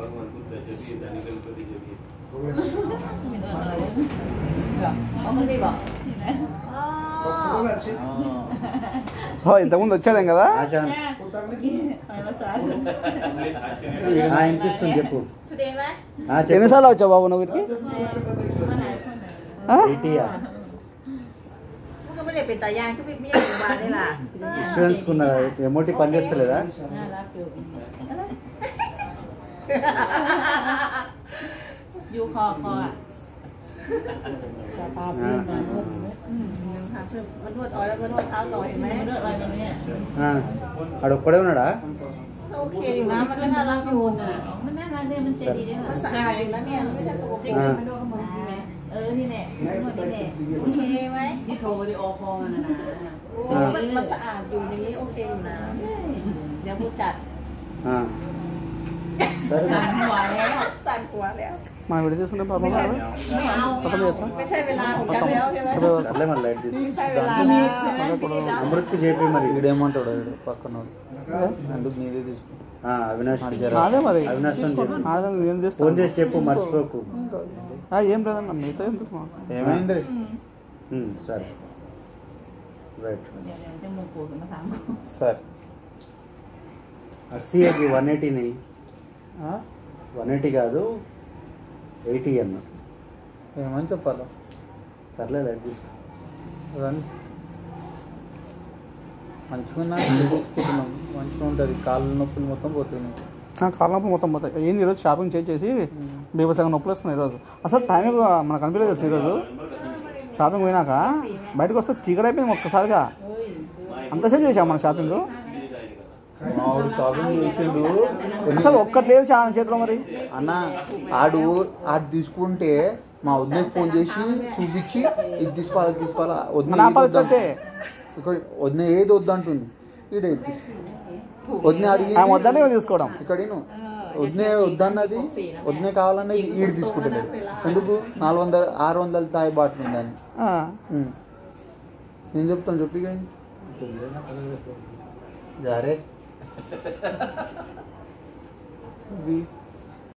भगवान बुद्ध जगी दानी गणपति जगी เอามันนี่บอก ఓ, ఇంతకుముందు వచ్చాడేం కదా ఆచాన్ ఆ, వినిపిస్తుంది చెప్పు టుడేไหม ఆ, చెప్పు. ఎన్నిసార్లు వచ్చావు బాబు నువ్వు వీటికి ఆ? ఎయిటీయా มันก็ไม่ได้เป็นตายางที่ไม่ยังอยู่บ้านนี่ล่ะ ఇన్సూరెన్స్ కున్న ఎమోటి పని చేస్తలేదా น่ารักอยู่อยู่คอคออ่ะสภาพนี่มันนวดค่ะเพิ่มมันนวดอ่อยแล้วมันนวดเท้าต่อเห็นไหมไม่เลือกอะไรมาเนี่ย ఆ, ఆడు ఒక్కడే ఉన్నాడా โอเคอยู่นะมันก็น่ารักอยู่มันน่ารักเลยมันใจดีด้วยมันสะอาดอยู่แล้วเนี่ยมันไม่ใช่สกปรกอ่ามันโดนขโมยไหมเออนี่แหละนวดนี่แหละโอเคไหมที่โทรวิดีโอคอลมันนะนะโอ้มันมันสะอาดอยู่อย่างนี้โอเคอยู่นะเดี๋ยวผู้จัด ఆ. సరే สั่นหัวแล้วสั่นหัวแล้ว మనం విడి తీసుకుంటే పాపం ไม่เอาไม่เอาไม่ใช่เวลาของกันแล้วใช่ไหม సర్లే మళ్ళీ లైట్ తీసుకో ไม่ใช่เวลาแล้ว అమృత్కి చెప్పి మరి వీడేమంటాడు వీడు పక్కన ఎందుకు నీదే తీసుకో ఆ, అవినాష్ అదే మరి అవినాష్ తో చెప్పు. అదే నేను ఫోన్ చేస్తాను చేసి చెప్పు మర్చిపోకు ఆ, ఏం లేదన్న మీతో ఎందుకు ఏమైంది ఉమ్, సరే రైట్ เดี๋ยวเดี๋ยวจะมูกูมาถามกู సార్ అస్సీ అది వన్ ఎయిటీని వన్ ఎయిటీ కాదు ఎయిటీ అన్న ఏమని చెప్పాలి సర్లే లైట్ తీసుకో రండి మంచిగా తీసుకుంటున్నాం మంచిగా ఉంటుంది కాళ్ళ నొప్పులు మొత్తం పోతుంది కాళ్ళ నొప్పి మొత్తం పోతాయి ఏంది ఈరోజు షాపింగ్ చేసేసి బీభత్సంగా నొప్పులు వస్తున్నాయి ఈరోజు అసలు టైం మనకు కనిపించలేదు అసలు ఈరోజు షాపింగ్ పోయినాక బయటకు వస్తే చీకటి అయిపోయింది ఒక్కసారిగా అంతసేపు చేసాం మన షాపింగ్ మా వాడు షాపింగ్ చేసిండు అసలు ఒక్కటి లేదు చాలా చేతిలో మరి అన్న ఆడు ఆడు తీసుకుంటే మా వదినకి ఫోన్ చేసి చూపించి ఇది తీసుకోవాలి అది తీసుకోవాలా వదిన నా ఏది పరిస్థితి వద్దంటుంది. ఇక్కడ వదిన ఏది వద్దంటుంది ఈడ ఏది తీసుకో వదిన అడిగి ఆమె వద్దంటే ఇవి తీసుకోవడం ఇక్కడ ఈను. వదినే వద్దన్నది వదినే కావాలన్నది ఈడు తీసుకుంటలేదు ఎందుకు నాలుగు వందల ఆరు వందల తాయి బాటిల్ ఉందని ఆ, ఉం. నేను చెప్తాను చెప్పి జారే ఇవి